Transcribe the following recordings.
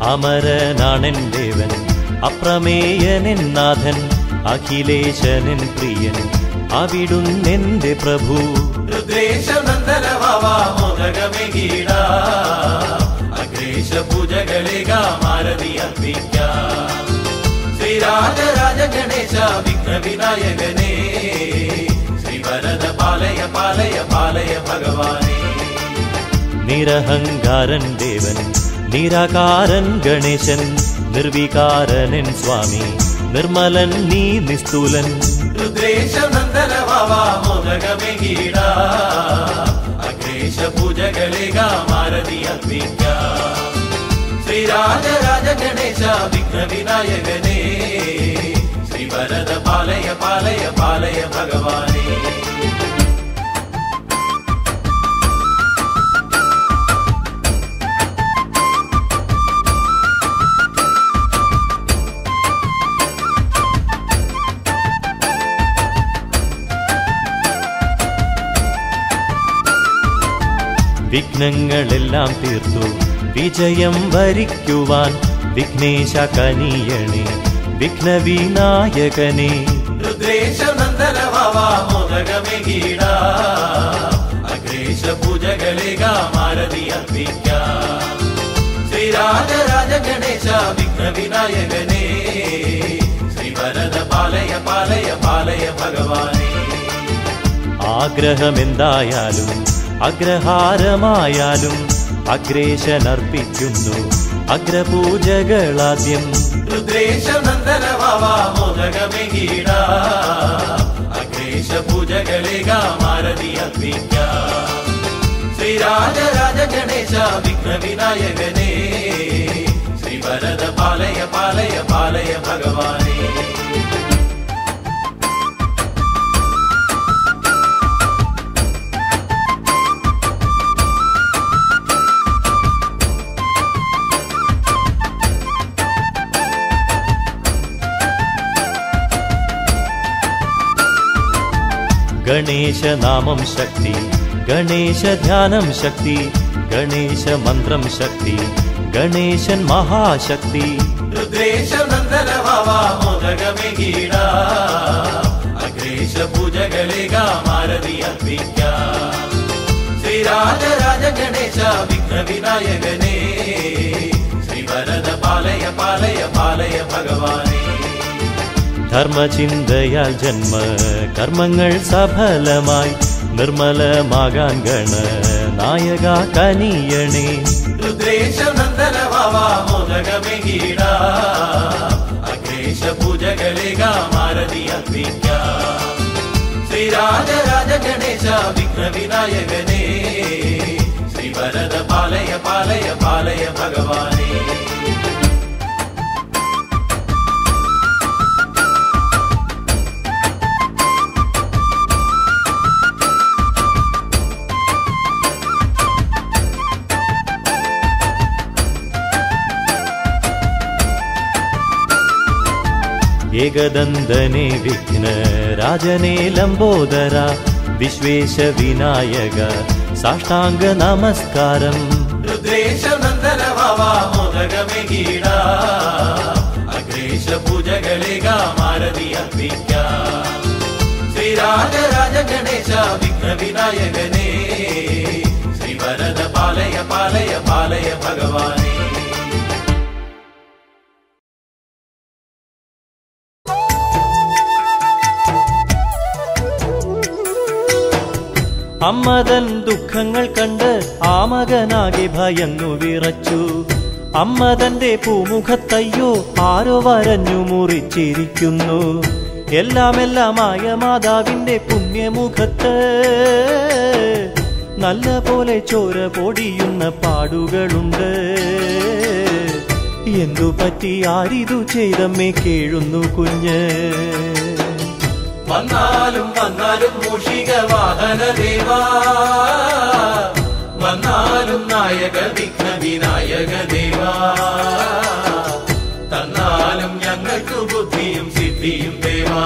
അമരനാണെൻ ദേവൻ അപ്രമേയനെൻ നാഥൻ അഖിലേശനെൻ പ്രിയൻ അവിടുന്നെന്റെ പ്രഭു രുദ്രേശനന്ദനവാമോദകമെകീട അഗ്രേശ പൂജകളിക മാരതി അർപ്പിക്കാം ശ്രീരാജരാജ ഗണേശ വിഘ്ന വിനായകനേ ശ്രീവരദ പാലയ പാലയ പാലയ ഭഗവാനേ നിരഹങ്കാരൻ ദേവൻ നിരാകാരൻ ഗണേശൻ നിർവികാരനൻ സ്വാമി നിർമ്മലൻ നീ നിസ്തുലൻ രുദ്രേശനന്ദനവാമോദകമെകീട അഗ്രേശ പൂജകളിക മാരതി അർപ്പിക്കാം ശ്രീരാജരാജ ഗണേശ വിഘ്ന വിനായകനേ ശ്രീവരദ പാലയ പാലയ പാലയ ഭഗവാനേ വിഘ്നങ്ങളെല്ലാം തീർത്തു വിജയം വരിക്കുവാൻ വിഘ്നേശ കനിയണേ വിഘ്നവിനായകനേ രുദ്രേശനന്ദനവാമോദകമെകീട അഗ്രേശ പൂജകളിക മാരതി അർപ്പിക്കാം ശ്രീരാജരാജ ഗണേശ വിഘ്ന വിനായകനേ ശ്രീവരദ പാലയ പാലയ പാലയ ഭഗവാനേ ആഗ്രഹമെന്തായാലും അഗ്രഹാരമായാലും അഗ്രേശനർപ്പിക്കുന്നു അഗ്രപൂജകളാദ്യം രുദ്രേശനന്ദനവാമോദകമെകീട അഗ്രേശ പൂജകളിക മാരതി അർപ്പിക്കാം ശ്രീരാജരാജ ഗണേശ വിഘ്ന വിനായകനേ ശ്രീവരദ പാലയ പാലയ പാലയ ഭഗവാനേ ഗണേശനാമം ശക്തി ഗണേശ ധ്യാനം ശക്തി ഗണേശ മന്ത്രം ശക്തി ഗണേശൻ മഹാശക്തി രുദ്രേശനന്ദനവാമോദകമെകീട അഗ്രേശ പൂജകളിക മാരതി അർപ്പിക്കാം ശ്രീരാജരാജ ഗണേശ വിഘ്ന വിനായകനേ ശ്രീവരദ പാലയ പാലയ പാലയ ഭഗവാനേ ധർമ്മചിന്തയാൽ ജന്മ കർമ്മങ്ങൾ സഫലമായി നിർമ്മലമാകാൻ ഗണ നായക കനിയണേ രുദ്രേശനന്ദനവാമോദകമെകീട അഗ്രേശ പൂജകളിക മാരതി അർപ്പിക്കാം ശ്രീരാജരാജ ഗണേശ വിഘ്ന വിനായകനേ ശ്രീവരദ പാലയ പാലയ പാലയ ഭഗവാനേ ഏകദന്തനെ വിഘ്ന രാജനെ ലംബോദര വിശ്വേശ വിനായക സാഷ്ടാംഗ നമസ്കാരം രുദ്രേശനന്ദനവാമോദകമെകീട അഗ്രേശ പൂജകളിക മാരതി അർപ്പിക്കാം ശ്രീരാജരാജ ഗണേശ വിഘ്ന വിനായകനേ ശ്രീവരദ പാലയ പാലയ പാലയ ഭഗവാനേ അമ്മതൻ ദുഃഖങ്ങൾ കണ്ട് ആ മകനാകെ ഭയന്നു വിറച്ചു അമ്മതന്റെ പൂമുഖത്തയ്യോ ആരോ വരഞ്ഞു മുറിച്ചിരിക്കുന്നു എല്ലാം എല്ലാമായ മാതാവിന്റെ പുണ്യമുഖത്ത് നല്ല പോലെ ചോര പൊടിയുന്ന പാടുകളുണ്ട് എന്തു പറ്റി ആരിതു ചെയ്തമ്മേ കേഴുന്നു കുഞ്ഞ് വന്നാലും വന്നാലും മൂഷിക വാഹന ദേവാ വന്നാലും നായക വിഘ്ന വിനായക ദേവാ തന്നാലും ഞങ്ങൾക്ക് ബുദ്ധിയും സിദ്ധിയും ദേവാ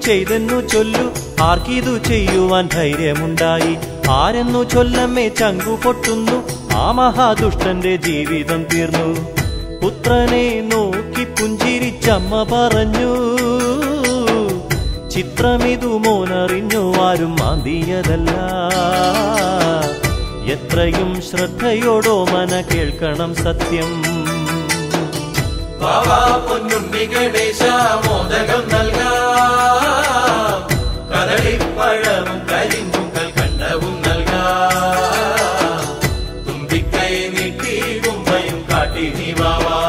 ചെയ്തെന്നു ചൊല്ലു ആർക്കിതു ചെയ്യുവാൻ ധൈര്യമുണ്ടായി ആരെന്നു ചൊല്ലമ്മേ ചങ്കു പൊട്ടുന്നു ആ മഹാദുഷ്ടന്റെ ജീവിതം തീർന്നു പുത്രനെ നോക്കി പുഞ്ചിരിച്ചമ്മ പറഞ്ഞു ചിത്രമിതു മോനറിഞ്ഞു ആരും മാന്തിയതല്ല എത്രയും ശ്രദ്ധയോടോ മന കേൾക്കണം സത്യം ബാബാ പൊന്നുണ്ണി ഗണേശ മോദകം നൽകാം കദളിപ്പഴവും കരിമ്പും കൽക്കണ്ടവും നൽകാം തുമ്പിക്കൈ നീട്ടി കുമ്പയും കാട്ടി നീ ബാബാ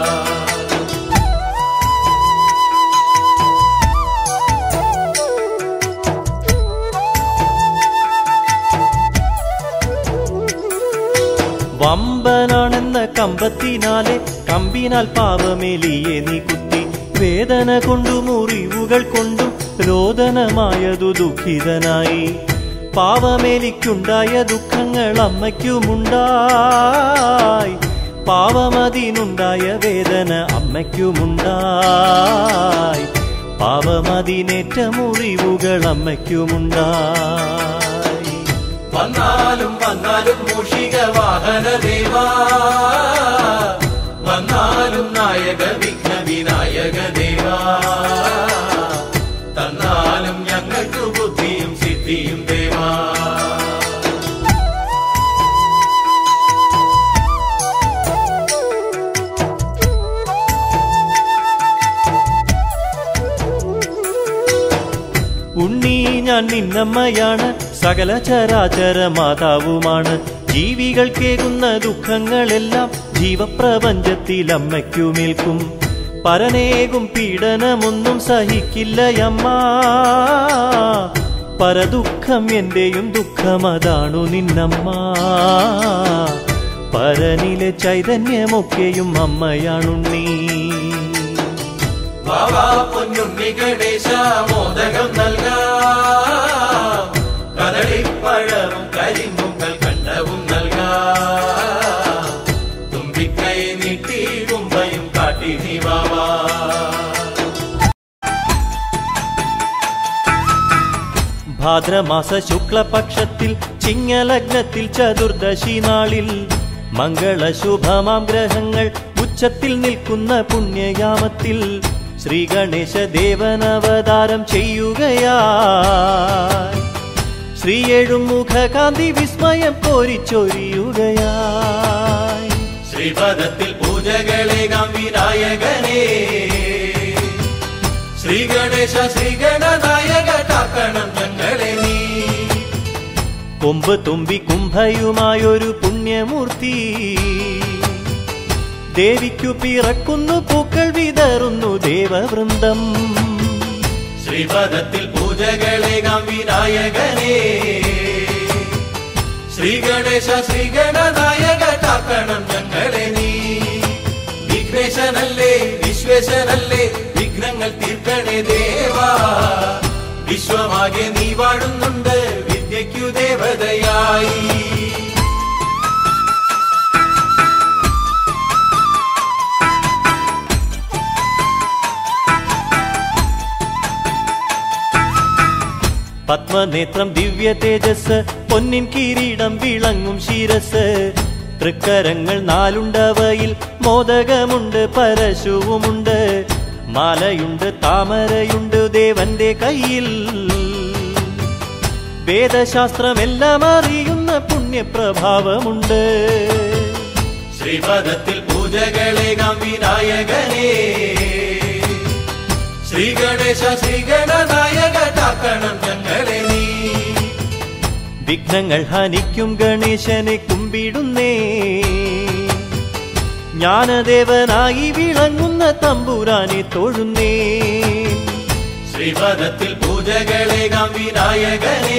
വമ്പനാണെന്ന കമ്പത്തിനാലെ കമ്പിനാൽ പാവമേലിയെ നീ കുത്തി വേദന കൊണ്ടു മുറിവുകൾ കൊണ്ടും രോദനമായതു ദുഃഖിതനായി പാവമേലിക്കുണ്ടായ ദുഃഖങ്ങൾ അമ്മയ്ക്കുമുണ്ടായി പാവമതിനുണ്ടായ വേദന അമ്മയ്ക്കുമുണ്ടായി പാവമതിനേറ്റ മുറിവുകൾ അമ്മയ്ക്കുമുണ്ടായി വന്നാലും വന്നാലും മൂഷിക വാഹന ദേവാ വന്നാലും നായക വിഘ്ന വിനായക ദേവാ തന്നാലും ഞങ്ങൾക്ക് ബുദ്ധിയും സിദ്ധിയും ദേവാ ഉണ്ണി ഞാൻ നിന്നമ്മയാണ് സകല ചരാചര മാതാവുമാണ് ജീവികൾ കേകുന്ന ദുഃഖങ്ങളെല്ലാം ജീവപ്രപഞ്ചത്തിൽ അമ്മയ്ക്കുമേൽക്കും പരനേകും പീഡനമൊന്നും സഹിക്കില്ലയമ്മ പരദുഃഖം എന്റെയും ദുഃഖമതാണു നിന്നമ്മ പരനിലെ ചൈതന്യമൊക്കെയും അമ്മയാണുണ്ണീ ബാബാ പൊന്നുണ്ണി ഗണേശ മോദകം നൽകാം കദളിപ്പഴവും കരിമ്പും കൽക്കണ്ടവും നൽകാം തുമ്പിക്കൈ നീട്ടി കുമ്പയും കാട്ടി നീ ബാബാ ഭാദ്രമാസ ശുക്ലപക്ഷത്തിൽ ചിങ്ങലഗ്നത്തിൽ ചതുർദശി നാളിൽ മംഗളശുഭമാം ഗ്രഹങ്ങൾ ഉച്ചത്തിൽ നിൽക്കുന്ന പുണ്യയാമത്തിൽ ശ്രീ ഗണേശ ദേവനവതാരം ചെയ്യുകയായി ശ്രീ എഴുമുഖകാന്തി വിസ്മയം കോരിച്ചൊരിയുകയായി ശ്രീപദത്തിൽ പൂജകളേകാം വിനായകനേ ശ്രീ ഗണേശ ശ്രീ ഗണനായക കാക്കണം ഞങ്ങളെ നീ കൊമ്പ് തുമ്പി കുംഭയുമായൊരു പുണ്യമൂർത്തി ദേവിക്കു പിറക്കുന്നു പൂക്കൾ വിതറുന്നു ദേവവൃന്ദം ശ്രീപദത്തിൽ പൂജകളേകാം വിനായകനേ ശ്രീ ഗണേശ ശ്രീ ഗണനായക കാക്കണം ഞങ്ങളെ നീ വിഘ്നേശനല്ലേ വിശ്വേശനല്ലേ വിഘ്നങ്ങൾ തീർക്കണേ ദേവാ വിശ്വമാകെ നീ വാഴുന്നുണ്ട് വിദ്യയ്ക്കു ദേവതയായി പത്മനേത്രം ദിവ്യ തേജസ് പൊന്നിൻ കിരീടം വിളങ്ങും ശിരസ് തൃക്കരങ്ങൾ നാലുണ്ടവയിൽ മോദകമുണ്ട് പരശുവുമുണ്ട് മാലയുണ്ട് താമരയുണ്ട് ദേവന്റെ കയ്യിൽ വേദശാസ്ത്രമെല്ലാം അറിയുന്ന പുണ്യപ്രഭാവമുണ്ട് ശ്രീപദത്തിൽ പൂജകളേകാം വിനായകനേ ശ്രീ ഗണേശ ശ്രീ ഗണനായക കാക്കണം ഞങ്ങളെ നീ വിഘ്നങ്ങൾ ഹനിക്കും ഗണേശനെ കുമ്പിടുന്നേ ജ്ഞാനദേവനായി വിളങ്ങുന്ന തമ്പുരാനെ തൊഴുന്നേ ശ്രീപദത്തിൽ പൂജകളേകാം വിനായകനേ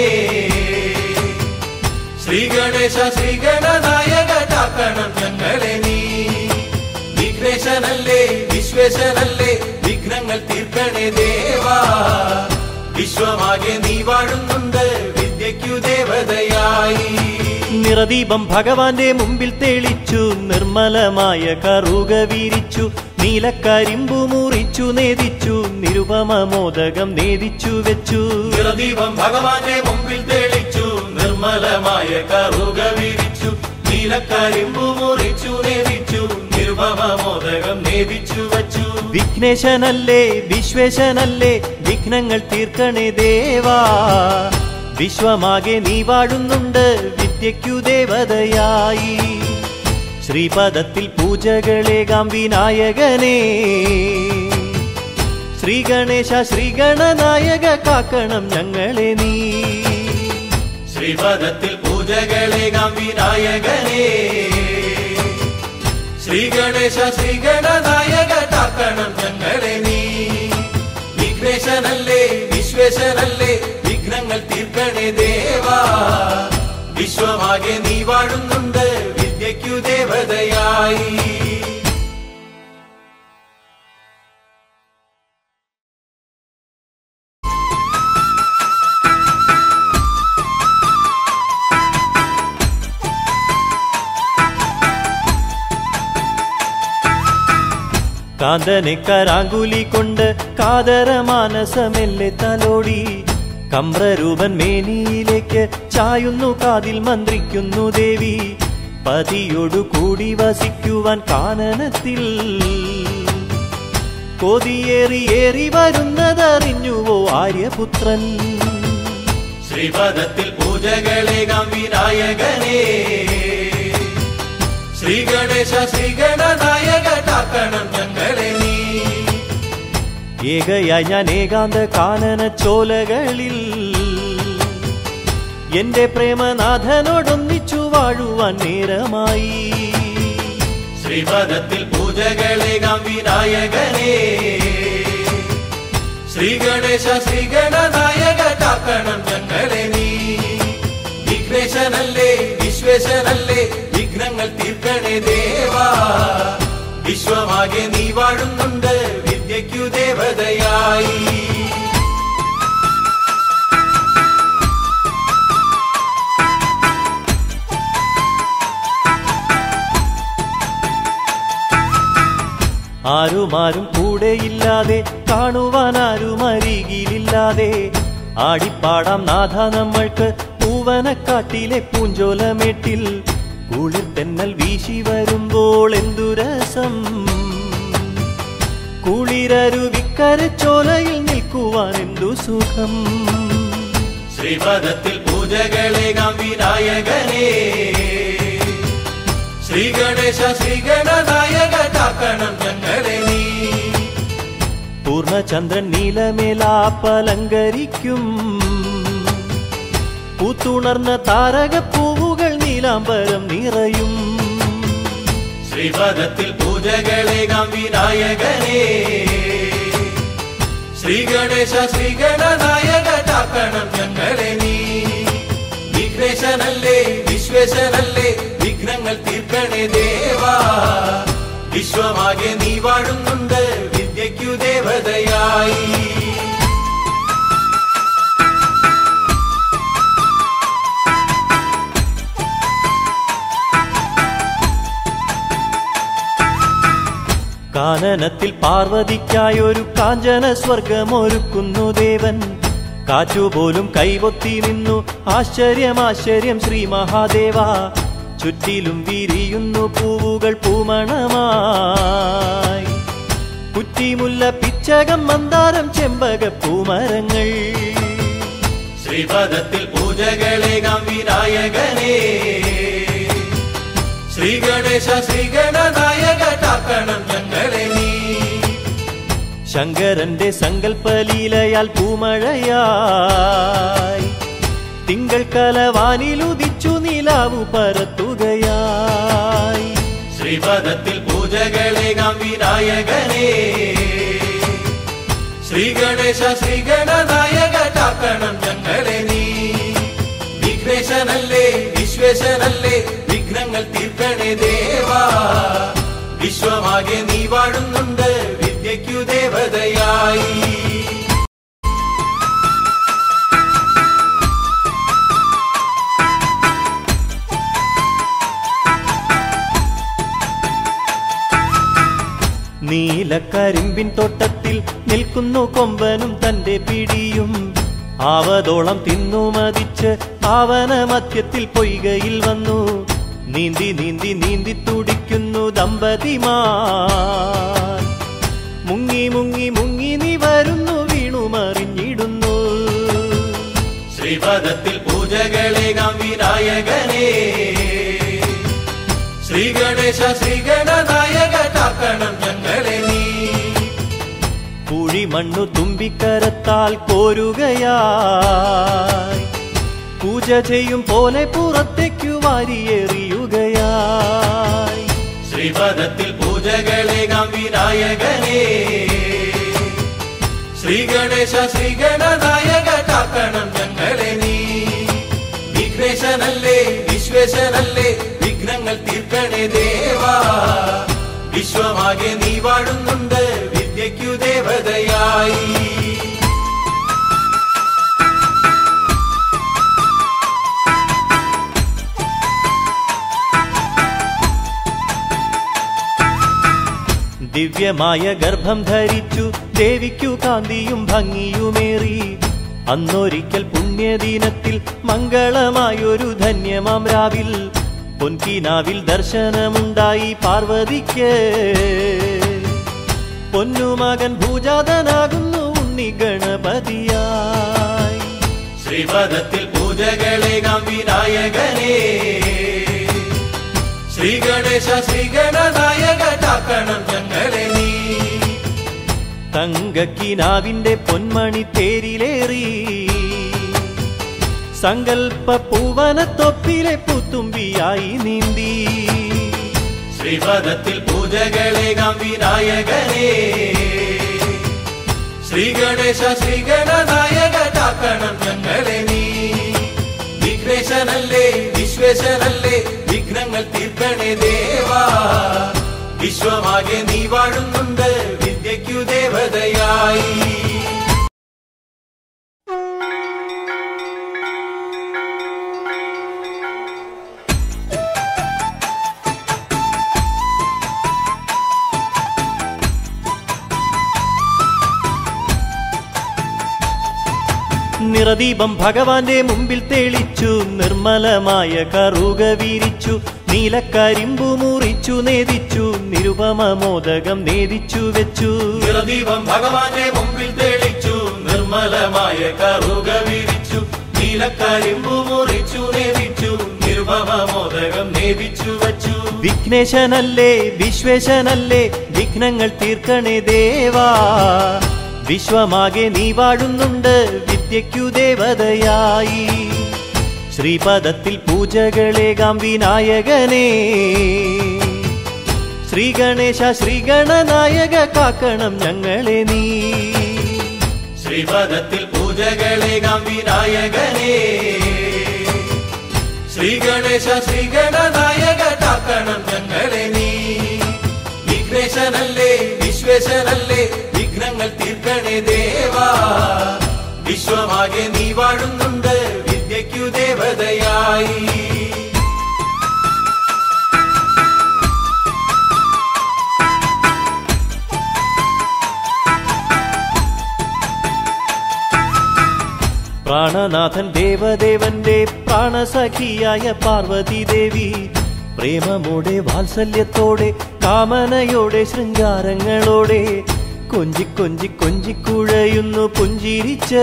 ശ്രീ ഗണേശ ശ്രീ ഗണനായക കാക്കണം ഞങ്ങളെ നീ വിഘ്നേശനല്ലേ വിശ്വേശനല്ലേ വിഘ്നങ്ങൾ തീർക്കണേ ദേവാ വിശ്വമാകെ നീ വാഴുന്നുണ്ട് വിദ്യ വിദ്യയ്ക്കു ദേവതയായി നിറദീപം ഭഗവാന്റെ മുമ്പിൽ തെളിച്ചു നിർമ്മലമായ കറുക വീരിച്ചു നീലക്കരിമ്പു മുറിച്ചു നേദിച്ചു നിരുപമ മോദകം നേദിച്ചു വെച്ചു നിറദീപം ഭഗവാന്റെ മുമ്പിൽ തെളിച്ചു നിർമ്മലമായ കറുക വിരിച്ചു നീലക്കരിമ്പു മുറിച്ചു നേദിച്ചു നിർഭമ മോദകം നേദിച്ചു വച്ചു വിഘ്നേശനല്ലേ വിശ്വേശനല്ലേ വിഘ്നങ്ങൾ തീർക്കണേ ദേവാ വിശ്വമാകെ നീ വാഴുന്നുണ്ട് വിദ്യയ്ക്കു ദേവതയായി ശ്രീപദത്തിൽ പൂജകളേകാം വിനായകനേ ശ്രീ ഗണേശ ശ്രീഗണനായക കാക്കണം ഞങ്ങളെ നീ ശ്രീപദത്തിൽ പൂജകളേകാം വിനായകനേ ശ്രീ ഗണേശ ശ്രീഗണനായക കാക്കണം ഞങ്ങളെ നീ വിഘ്നേശനല്ലേ വിശ്വേശനല്ലേ വിഘ്നങ്ങൾ തീർക്കണേ ദേവാ വിശ്വമാകെ നീ വാഴുന്നുണ്ട് വിദ്യയ്ക്കു ദേവതയായി കാന്തനെ കരാങ്കുലി കൊണ്ട് കാതര മാനസമെല്ലെ തലോടി കമ്രരൂപൻ മേനിയിലേക്ക് ചായുന്നു കാതിൽ മന്ത്രിക്കുന്നു ദേവി പതിയോടു കൂടി വസിക്കുവാൻ കാനനത്തിൽ കൊതിയേറി ഏറി വരുന്നതറിഞ്ഞുവോ ആര്യപുത്രൻ ശ്രീപദത്തിൽ പൂജകളേകാം വിനായകനേ ശ്രീ ഗണേശ ശ്രീഗണനായക കാക്കണം ഞങ്ങളെ നീ ഏകയായി ഞാൻ ഏകാന്ത കാനന ചോലകളിൽ എന്റെ പ്രേമനാഥനോടൊന്നിച്ചു വാഴുവാൻ നേരമായി ശ്രീപദത്തിൽ പൂജകളേകാം വിനായകനേ ശ്രീ ഗണേശ ശ്രീഗണനായക കാക്കണം ഞങ്ങളെ നീ വിഘ്നേശനല്ലേ വിശ്വേശനല്ലേ വിഘ്നങ്ങൾ തീർക്കണേ ദേവാ വിശ്വമാകെ നീ വാഴുന്നുണ്ട് വിദ്യയ്ക്കു ദേവതയായി ആരുമാരും കൂടെയില്ലാതെ കാണുവാൻ ആരും അരികിലില്ലാതെ ആടിപ്പാടാം നാഥ നമ്മൾക്ക് പൂവനക്കാട്ടിലെ പൂഞ്ചോലമേട്ടിൽ കുളിർ തെന്നൽ വീശി വരുമ്പോൾ എന്തു രസം കുളിരരുവിക്കരച്ചോലയിൽ നിൽക്കുവാൻ എന്തു സുഖം ശ്രീപദത്തിൽ പൂജകളേകാം വിനായകനേ ശ്രീ ഗണേശ ശ്രീഗണനായക കാക്കണം ഞങ്ങളെ നീ പൂർണ്ണചന്ദ്രൻ നീലമേലാപ്പലങ്കരിക്കും പൂത്തുണർന്ന താരകപ്പൂവുകൾ നീലാംബരം നിറയും ശ്രീപദത്തിൽ പൂജകളേകാം വിനായകനേ ശ്രീ ഗണേശ ശ്രീഗണനായക കാക്കണം ഞങ്ങളെ നീ വിഘ്നേശനല്ലേ വിശ്വേശനല്ലേ വിഘ്നങ്ങൾ തീർക്കണേ ദേവാ വിശ്വമാകെ നീ വാഴുന്നുണ്ട് വിദ്യയ്ക്കു ദേവതയായി കാനനത്തിൽ പാർവതിക്കായൊരു കാഞ്ചന സ്വർഗമൊരുക്കുന്നു ദേവൻ കാറ്റുപോലും കൈവൊത്തി നിന്നു ആശ്ചര്യം ആശ്ചര്യം ശ്രീ മഹാദേവ ചുറ്റിലും വിരിയുന്നു പൂവുകൾ പൂമണമായി കുറ്റിമുല്ല പിച്ചകം മന്ദാരം ചെമ്പക പൂമരങ്ങൾ ശ്രീപദത്തിൽ പൂജകളേകാം വിനായകനേ ശ്രീ ഗണേശ ശ്രീഗണനായക കാക്കണം ഞങ്ങളെ നീ ശങ്കരന്റെ സങ്കല്പലീലയാൽ പൂമഴയായി തിങ്കൾ കലവാനിലുദിച്ചു നിലാവു പരത്തുകയായി ശ്രീപദത്തിൽ പൂജകളേകാം വിനായകനേ ശ്രീ ഗണേശ ശ്രീഗണനായക കാക്കണം ഞങ്ങളെ നീ വിഘ്നേശനല്ലേ വിശ്വേശനല്ലേ വിഘ്നങ്ങൾ തീർക്കണേ ദേവാ വിശ്വമാകെ നീ വാഴുന്നുണ്ട് വിദ്യയ്ക്കു ദേവതയായി നീലക്കരിമ്പിൻ തോട്ടത്തിൽ നിൽക്കുന്നു കൊമ്പനും തന്റെ പിടിയും ആവതോളം തിന്നു മതിച്ച് പാവന മധ്യത്തിൽ പൊയ്കയിൽ വന്നു നീന്തി നീന്തി നീന്തി തുടിക്കുന്നു ദമ്പതിമാർ മുങ്ങി മുങ്ങി മുങ്ങി നീ വരുന്നു വീണു മറിഞ്ഞിടുന്നു ശ്രീപദത്തിൽ പൂജകളേകാം വിനായകനേ ശ്രീ ഗണേശ ശ്രീഗണനായക കാക്കണം ഞങ്ങളെ നീ കുഴിമണ്ണു തുമ്പിക്കരത്താൽ കോരുകയായി പൂജ ചെയ്യും പോലെ പുറത്തേക്കു വാരിയെറിയുകയായി ശ്രീപദത്തിൽ പൂജകളേകാം വിനായകനേ ശ്രീ ഗണേശ ശ്രീഗണനായക കാക്കണം ഞങ്ങളെ നീ വിഘ്നേശനല്ലേ വിശ്വേശനല്ലേ വിഘ്നങ്ങൾ തീർക്കണേ ദേവാ വിശ്വമാകെ നീ വാഴുന്നുണ്ട് വിദ്യയ്ക്കു ദേവതയായി ദിവ്യമായ ഗർഭം ധരിച്ചു ദേവിക്കു കാന്തിയും ഭംഗിയുമേറി അന്നൊരിക്കൽ പുണ്യദിനത്തിൽ മംഗളമായൊരു ധന്യമാം രാവിൽ പൊൻകിനാവിൽ ദർശനമുണ്ടായി പാർവതിക്ക് പൊന്നുമകൻ ഭൂജാതനാകുന്നു ഉണ്ണി ഗണപതിയായി ശ്രീപദത്തിൽ പൂജകളേകാം വിനായകനേ ശ്രീ ഗണേശ ശ്രീഗണനായക കാക്കണം ഞങ്ങളെ നീ തങ്കക്കിനാവിന്റെ പൊന്മണി തേരിലേറി സങ്കൽപ്പ പൂവനത്തൊപ്പിലെ പുത്തുമ്പിയായി നീന്തി ശ്രീപദത്തിൽ പൂജകളേകാം വിനായകനേ ശ്രീ ഗണേശ ശ്രീഗണനായക കാക്കണം ഞങ്ങളെ നീ വിഘ്നേശനല്ലേ വിശ്വേശനല്ലേ വിഘ്നങ്ങൾ തീർക്കണേ ദേവാ വിശ്വമാകെ നീ വാഴുന്നുണ്ട് വിദ്യയ്ക്കു ദേവതയായി നിറദീപം ഭഗവാന്റെ മുമ്പിൽ തെളിച്ചു നിർമ്മലമായ കറുക വിരിച്ചു നീലക്കരിമ്പു മുറിച്ചു നേദിച്ചു നിരുപമ മോദകം നേദിച്ചു വെച്ചു നിറദീപം ഭഗവാന്റെ മുമ്പിൽ തെളിച്ചു നിർമ്മലമായ കറുക വിരിച്ചു നീലക്കരിമ്പു മുറിച്ചു നേദിച്ചു നിർഭവ മോദകം നേദിച്ചു വച്ചു വിഘ്നേശനല്ലേ വിശ്വേശനല്ലേ വിഘ്നങ്ങൾ തീർക്കണേ ദേവാ വിശ്വമാകെ നീ വാഴുന്നുണ്ട് വിദ്യയ്ക്കു ദേവതയായി ശ്രീപദത്തിൽ പൂജകളേകാം വിനായകനേ ശ്രീ ഗണേശ ശ്രീഗണനായക കാക്കണം ഞങ്ങളെ നീ ശ്രീപദത്തിൽ പൂജകളേകാം വിനായകനേ ശ്രീ ഗണേശ ശ്രീഗണനായക കാക്കണം ഞങ്ങളെ നീ വിഘ്നേശനല്ലേ വിശ്വേശനല്ലേ വിഘ്നങ്ങൾ തീർക്കണേ ദേവാ വിശ്വമാകെ നീ വാഴുന്നുണ്ട് വിദ്യയ്ക്കു ദേവതയായി പ്രാണനാഥൻ ദേവദേവന്റെ പ്രാണസഖിയായ പാർവതി ദേവി പ്രേമമോടെ വാത്സല്യത്തോടെ കാമനയോടെ ശൃംഗാരങ്ങളോടെ കൊഞ്ചി കൊഞ്ചി കൊഞ്ചിക്കുഴയുന്നു പുഞ്ചിരിച്ച്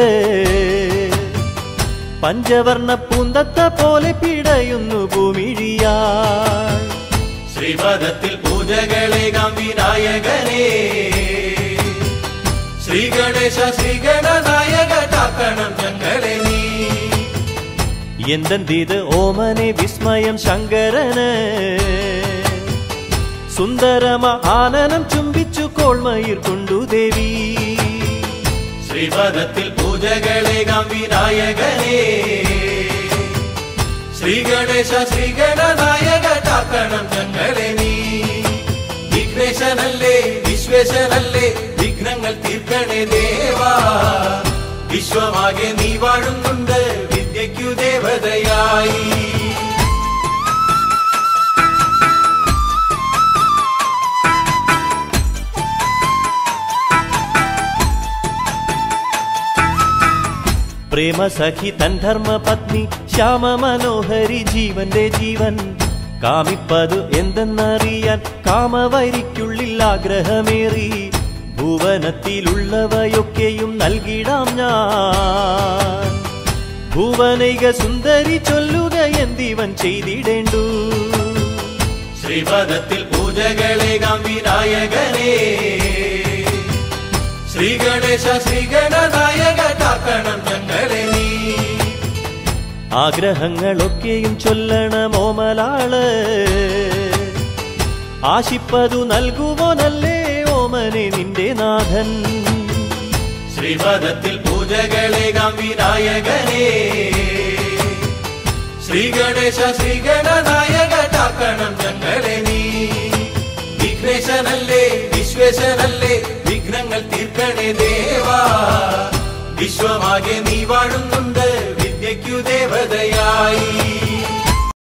പഞ്ചവർണ്ണ പൂന്തത്ത പോലെ പിടയുന്നു ഭൂമിഴിയാ ശ്രീപദത്തിൽ പൂജകളേകാം വിനായകനേ ശ്രീ ഗണേശ ശ്രീഗണനായക കാക്കണം ഞങ്ങളെ നീ എന്തെന്തീത് ഓമനെ വിസ്മയം ശങ്കരന് സുന്ദരമ ആനനം ചുംബിച്ചു കോൾമയിർ കൊണ്ടു ദേവി ശ്രീപദത്തിൽ പൂജകളേകാം വിനായകനേ ശ്രീ ഗണേശ ശ്രീഗണനായക കാക്കണം ഞങ്ങളെ നീ വിഘ്നേശനല്ലേ വിശ്വേശനല്ലേ വിഘ്നങ്ങൾ തീർക്കണേ ദേവാ വിശ്വമാകെ നീ വാഴുന്നുണ്ട് വിദ്യയ്ക്കു ദേവതയായി പ്രേമസഖി തൻ ധർമ്മപത്നി ശ്യാമ മനോഹരി ജീവന്റെ ജീവൻ കാമിപ്പതു എന്തെന്നറിയാൻ കാമവരിക്കുള്ളിൽ ആഗ്രഹമേറി ഭുവനത്തിലുള്ളവയൊക്കെയും നൽകിടാം ഞാൻ ഭുവനൈക സുന്ദരി ചൊല്ലുക എന്തിവൻ ചെയ്തിടേണ്ടു ശ്രീപദത്തിൽ പൂജകളേകാം വിനായകനേ ശ്രീ ഗണേശ ശ്രീ ഗണനായക കാക്കണം ഞങ്ങളെ നീ ആഗ്രഹങ്ങളൊക്കെയും ചൊല്ലണമോ മലാള് ആശിപ്പതു നൽകുവോനല്ലേ ഓമനെ നിന്റെ നാഥൻ ശ്രീപദത്തിൽ പൂജകളേകാം വിനായകനേ ശ്രീ ഗണേശ ശ്രീ ഗണനായക കാക്കണം ഞങ്ങളെ നീ വിഘ്നേശനല്ലേ വിശ്വേശനല്ലേ വിഘ്നങ്ങൾ തീർക്കണേ ദേവാ വിശ്വമാകെ നീ വാഴുന്നുണ്ട് വിദ്യയ്ക്കു ദേവതയായി